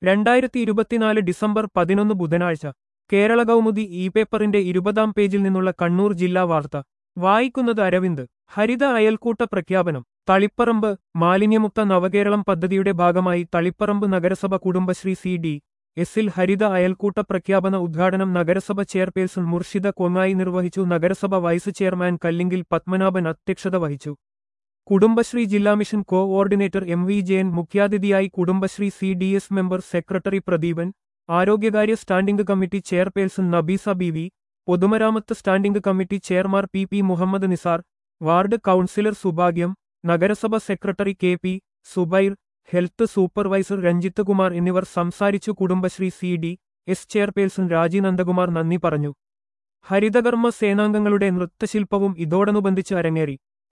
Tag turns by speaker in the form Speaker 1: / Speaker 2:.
Speaker 1: രണ്ടായിരത്തി ഇരുപത്തിനാല് ഡിസംബർ പതിനൊന്ന് ബുധനാഴ്ച കേരള കൗമുദി ഇ പേപ്പറിന്റെ ഇരുപതാം പേജിൽ നിന്നുള്ള കണ്ണൂർ ജില്ലാ വാർത്ത വായിക്കുന്നത് അരവിന്ദ് ഹരിത അയൽക്കൂട്ട പ്രഖ്യാപനം തളിപ്പറമ്പ് മാലിന്യമുക്ത നവകേരളം പദ്ധതിയുടെ ഭാഗമായി തളിപ്പറമ്പ് നഗരസഭ കുടുംബശ്രീ സി ഡി എസിൽ ഹരിത അയൽക്കൂട്ട പ്രഖ്യാപന ഉദ്ഘാടനം നഗരസഭ ചെയർപേഴ്സൺ മുർഷിദ കൊങ്ങായി നിർവഹിച്ചു നഗരസഭ വൈസ് ചെയർമാൻ കല്ലിങ്കിൽ പത്മനാഭൻ അധ്യക്ഷത വഹിച്ചു കുടുംബശ്രീ ജില്ലാ mission coordinator M V Jayan മുഖ്യാതിഥിയായി Kudumbashree C D S member secretary Pradeepan ആരോഗ്യകാര്യ standing committee chairperson Nabeesa B V പൊതുമരാമത്ത് standing committee chairman P P Muhammad Nisar ward councillor Subhagyam നഗരസഭ secretary K P Zubair health supervisor Ranjith Kumar എന്നിവർ സംസാരിച്ചു Kudumbashree C D S chairperson Raji Nandakumar നന്ദി പറഞ്ഞു ഹരിതകർമ്മ സേനാംഗങ്ങളുടെ നൃത്തശില്പവും ഇതോടനുബന്ധിച്ച് അരങ്ങേറി